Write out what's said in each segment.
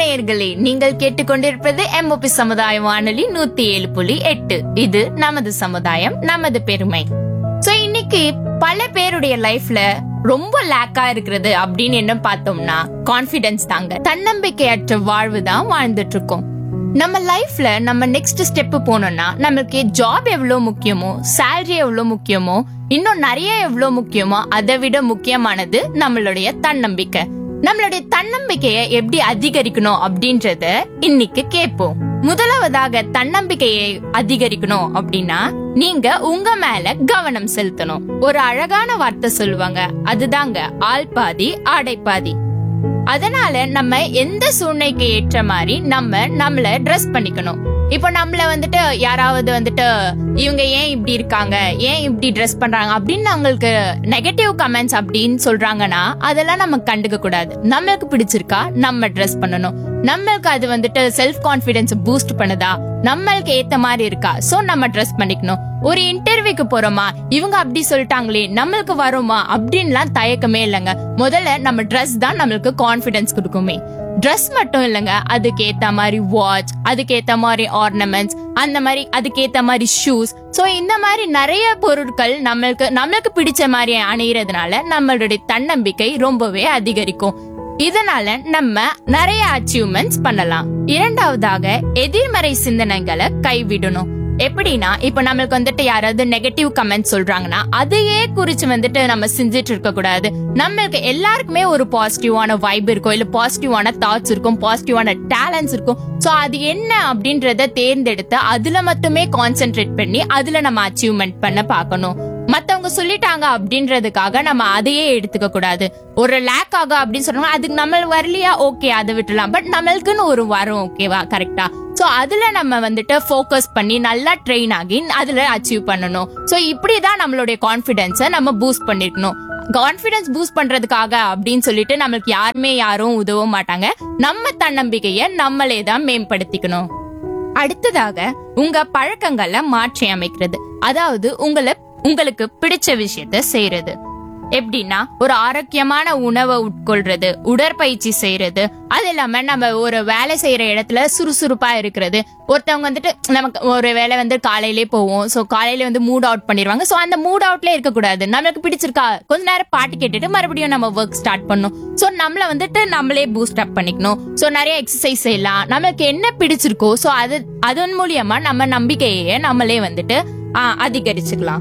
நேயர்களே நீங்கள் கேட்டுக்கொண்டிருப்பது எம்ஓபி சமுதாய வானொலி நூத்தி ஏழு புள்ளி எட்டு இது நமது சமுதாயம் நமது பெருமை சோ இன்னைக்கு பல பேருடைய லைஃப்ல ரொம்ப லேக்கா இருக்கிறது அப்படின்னு என்ன பார்த்தோம்னா கான்பிடன்ஸ் தாங்க தன்னம்பிக்கையற்ற வாழ்வு தான் வாழ்ந்துட்டு இருக்கோம் நம்ம லைஃப்ல நம்ம நெக்ஸ்ட் ஸ்டெப் போனோம்னா நம்மளுக்கு ஜாப் எவ்வளவு முக்கியமோ salary எவ்வளவு முக்கியமோ இன்னும் நிறைய எவ்வளவு முக்கியமோ அதை விட முக்கியமானது நம்மளுடைய தன்னம்பிக்கை நம்மளுடைய தன்னம்பிக்கையை எப்படி அதிகரிக்கணும் அப்படின்றத இன்னைக்கு கேட்போம் முதலாவதாக தன்னம்பிக்கையை அதிகரிக்கணும் அப்படின்னா நீங்க உங்க மேல கவனம் செலுத்தணும் ஒரு அழகான வார்த்தை சொல்லுவாங்க அதுதாங்க ஆள் பாதி ஆடை பாதி அதனால நம்ம எந்த சூழ்நிலைக்கு ஏற்ற மாதிரி நம்ம நம்மள ட்ரெஸ் பண்ணிக்கணும் இப்போ நம்மள வந்துட்டு யாராவது வந்துட்டு இவங்க ஏன் இப்படி இருக்காங்க ஏன் இப்படி ட்ரெஸ் பண்றாங்க அப்படின்னு அவங்களுக்கு நெகட்டிவ் கமெண்ட்ஸ் அப்படின்னு சொல்றாங்கன்னா அதெல்லாம் நம்ம கண்டுக்க கூடாது நம்மளுக்கு பிடிச்சிருக்கா நம்ம ட்ரெஸ் பண்ணணும் நம்மளுக்கு அது வந்துட்டு செல்ஃப் கான்பிடன்ஸ் பூஸ்ட் பண்ணுதா நம்மளுக்கு ஏத்த மாதிரி இருக்கா சோ நம்ம ட்ரெஸ் பண்ணிக்கணும் ஒரு இன்டர்வியூக்கு போறோமா இவங்க அப்படி சொல்லிட்டாங்களே நம்மளுக்கு வருமா அப்படின்லாம் தயக்கமே இல்லைங்க முதல்ல நம்ம ட்ரெஸ் தான் நம்மளுக்கு கான்பிடன்ஸ் கொடுக்குமே ட்ரெஸ் மட்டும் இல்லைங்க அதுக்கு ஏத்த மாதிரி வாட்ச் அதுக்கு ஏத்த மாதிரி ஆர்னமெண்ட்ஸ் அந்த மாதிரி அதுக்கு ஏத்த மாதிரி ஷூஸ் சோ இந்த மாதிரி நிறைய பொருட்கள் நம்மளுக்கு நம்மளுக்கு பிடிச்ச மாதிரி அணியறதுனால நம்மளுடைய தன்னம்பிக்கை ரொம்பவே அதிகரிக்கும் இதனால நம்ம நிறைய அச்சீவ்மெண்ட்ஸ் பண்ணலாம் இரண்டாவதாக எதிர்மறை சிந்தனைகளை கைவிடணும் எப்படின்னா இப்ப நம்மளுக்கு வந்துட்டு யாராவது நெகட்டிவ் கமெண்ட் சொல்றாங்கன்னா அதையே குறிச்சு வந்துட்டு நம்ம செஞ்சுட்டு இருக்க கூடாது நம்மளுக்கு எல்லாருக்குமே ஒரு பாசிட்டிவான வைப் இருக்கும் இல்ல பாசிட்டிவான தாட்ஸ் இருக்கும் பாசிட்டிவான டேலண்ட்ஸ் இருக்கும் சோ அது என்ன அப்படின்றத தேர்ந்தெடுத்து அதுல மட்டுமே கான்சென்ட்ரேட் பண்ணி அதுல நம்ம அச்சீவ்மெண்ட் பண்ண பார்க்கணும் மத்தவங்க சொல்லிட்டாங்க அப்படின்றதுக்காக நம்ம அதையே எடுத்துக்க கூடாது ஒரு லேக் ஆக அப்படின்னு சொல்றாங்க அதுக்கு நம்ம வரலையா ஓகே அதை விட்டுலாம் பட் நம்மளுக்குன்னு ஒரு வரும் ஓகேவா கரெக்டா சோ அதுல நம்ம வந்துட்டு ஃபோக்கஸ் பண்ணி நல்லா ட்ரெயின் ஆகி அதுல அச்சீவ் பண்ணணும் சோ இப்படிதான் நம்மளுடைய கான்பிடன்ஸை நம்ம பூஸ்ட் பண்ணிருக்கணும் கான்பிடன்ஸ் பூஸ்ட் பண்றதுக்காக அப்படின்னு சொல்லிட்டு நம்மளுக்கு யாருமே யாரும் உதவ மாட்டாங்க நம்ம தன்னம்பிக்கைய நம்மளே தான் மேம்படுத்திக்கணும் அடுத்ததாக உங்க பழக்கங்களை மாற்றி அமைக்கிறது அதாவது உங்களை உங்களுக்கு பிடிச்ச விஷயத்த செய்யறது எப்படின்னா ஒரு ஆரோக்கியமான உணவை உட்கொள்றது உடற்பயிற்சி செய்யறது அது இல்லாம நம்ம ஒரு வேலை செய்யற இடத்துல சுறுசுறுப்பா இருக்கிறது ஒருத்தவங்க வந்துட்டு நமக்கு ஒரு வேலை வந்து காலையிலே போவோம் சோ காலையில வந்து மூட் அவுட் பண்ணிடுவாங்க சோ அந்த மூட் அவுட்ல இருக்க கூடாது நம்மளுக்கு பிடிச்சிருக்கா கொஞ்ச நேரம் பாட்டு கேட்டுட்டு மறுபடியும் நம்ம ஒர்க் ஸ்டார்ட் பண்ணும் சோ நம்மள வந்துட்டு நம்மளே பூஸ்ட் அப் பண்ணிக்கணும் சோ நிறைய எக்ஸசைஸ் செய்யலாம் நம்மளுக்கு என்ன பிடிச்சிருக்கோ சோ அது அதன் மூலியமா நம்ம நம்பிக்கையை நம்மளே வந்துட்டு ஆ, அதிகரிச்சுக்கலாம்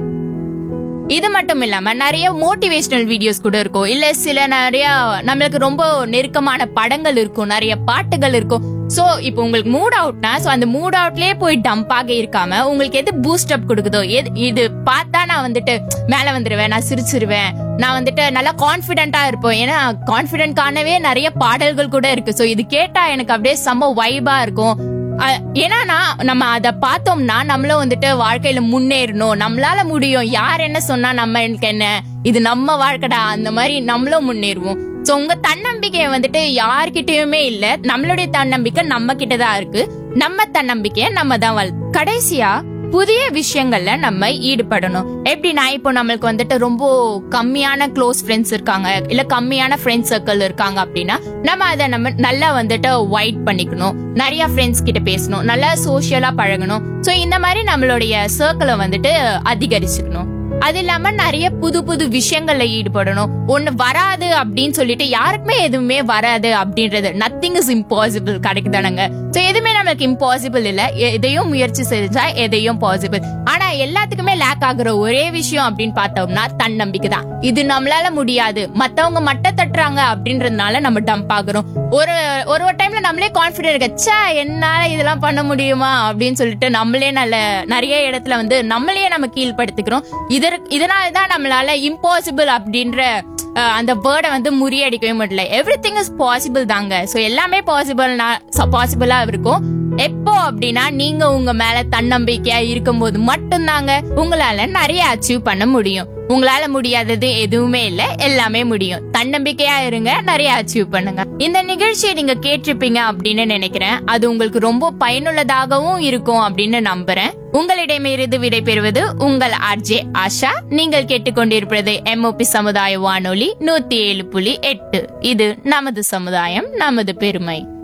இது மட்டும் இல்லாம நிறைய மோட்டிவேஷனல் வீடியோஸ் கூட இருக்கும் இல்ல சில நிறைய நம்மளுக்கு ரொம்ப நெருக்கமான படங்கள் இருக்கும் நிறைய பாட்டுகள் இருக்கும் சோ இப்போ உங்களுக்கு மூட் அவுட்னா சோ அந்த மூட் அவுட்லயே போய் டம்ப் ஆக இருக்காம உங்களுக்கு எது பூஸ்ட் அப் கொடுக்குதோ எது இது பார்த்தா நான் வந்துட்டு மேல வந்துருவேன் நான் சிரிச்சிருவேன் நான் வந்துட்டு நல்லா கான்பிடென்ட்டா இருப்போம் ஏன்னா கான்பிடென்ட் காணவே நிறைய பாடல்கள் கூட இருக்கு சோ இது கேட்டா எனக்கு அப்படியே செம்ம வைபா இருக்கும் அஹ் ஏன்னா நம்ம அத பார்த்தோம்னா நம்மளும் வந்துட்டு வாழ்க்கையில முன்னேறணும் நம்மளால முடியும் யார் என்ன சொன்னா நம்ம எனக்கு என்ன இது நம்ம வாழ்க்கைடா அந்த மாதிரி நம்மளும் முன்னேறுவோம் சோ உங்க தன்னம்பிக்கையை வந்துட்டு யார்கிட்டயுமே இல்ல நம்மளுடைய தன்னம்பிக்கை நம்ம கிட்டதான் இருக்கு நம்ம தன்னம்பிக்கைய நம்ம தான் வள கடைசியா புதிய விஷயங்கள்ல நம்ம ஈடுபடணும் எப்படின்னா இப்போ நம்மளுக்கு வந்துட்டு ரொம்ப கம்மியான க்ளோஸ் ஃப்ரெண்ட்ஸ் இருக்காங்க இல்ல கம்மியான ஃப்ரெண்ட்ஸ் சர்க்கிள் இருக்காங்க அப்படின்னா நம்ம அதை நம்ம நல்லா வந்துட்டு வைட் பண்ணிக்கணும் நிறைய ஃப்ரெண்ட்ஸ் கிட்ட பேசணும் நல்லா சோஷியலா பழகணும் சோ இந்த மாதிரி நம்மளுடைய சர்க்கிளை வந்துட்டு அதிகரிச்சுக்கணும் அது இல்லாம நிறைய புது புது விஷயங்கள்ல ஈடுபடணும் ஒண்ணு வராது அப்படின்னு சொல்லிட்டு யாருக்குமே எதுவுமே வராது அப்படின்றது நத்திங் இஸ் இம்பாசிபிள் கிடைக்குதானுங்க சோ எதுவுமே நம்மளுக்கு இம்பாசிபிள் இல்ல எதையும் முயற்சி செஞ்சா எதையும் பாசிபிள் ஆனா எல்லாத்துக்குமே லேக் ஆகுற ஒரே விஷயம் அப்படின்னு பார்த்தோம்னா தன்னம்பிக்கை தான் இது நம்மளால முடியாது மத்தவங்க மட்ட தட்டுறாங்க அப்படின்றதுனால நம்ம டம்ப் ஆகுறோம் ஒரு ஒரு ஒரு டைம்ல நம்மளே கான்பிடன்ட் இருக்க ச்சே என்னால இதெல்லாம் பண்ண முடியுமா அப்படின்னு சொல்லிட்டு நம்மளே நல்ல நிறைய இடத்துல வந்து நம்மளையே நம்ம கீழ்படுத்திக்கிறோம் இதற்கு இதனால தான் நம்மளால இம்பாசிபிள் அப்படின்ற அஹ், அந்த வேர்டை வந்து முறியடிக்கவே முடியல எவ்ரி திங் இஸ் பாசிபிள் தாங்க ஸோ எல்லாமே பாசிபிள் பாசிபிளா இருக்கும் எப்போ அப்படின்னா நீங்க உங்க மேல தன்னம்பிக்கையா இருக்கும்போது மட்டும்தாங்க உங்களால நிறைய அச்சீவ் பண்ண முடியும் உங்களால முடியாதது எதுவுமே இல்ல எல்லாமே முடியும் தன்னம்பிக்கையா இருங்க நிறைய அச்சீவ் பண்ணுங்க இந்த நிகழ்ச்சியை நீங்க கேட்டிருப்பீங்க அப்படின்னு நினைக்கிறேன் அது உங்களுக்கு ரொம்ப பயனுள்ளதாகவும் இருக்கும் அப்படின்னு நம்புறேன் உங்களிடமிருந்து விடைபெறுவது உங்கள் ஆர்ஜே ஆஷா நீங்கள் கேட்டுக்கொண்டிருப்பது எம்ஓபி சமுதாய வானொலி நூத்தி ஏழு புள்ளி எட்டு இது நமது சமுதாயம் நமது பெருமை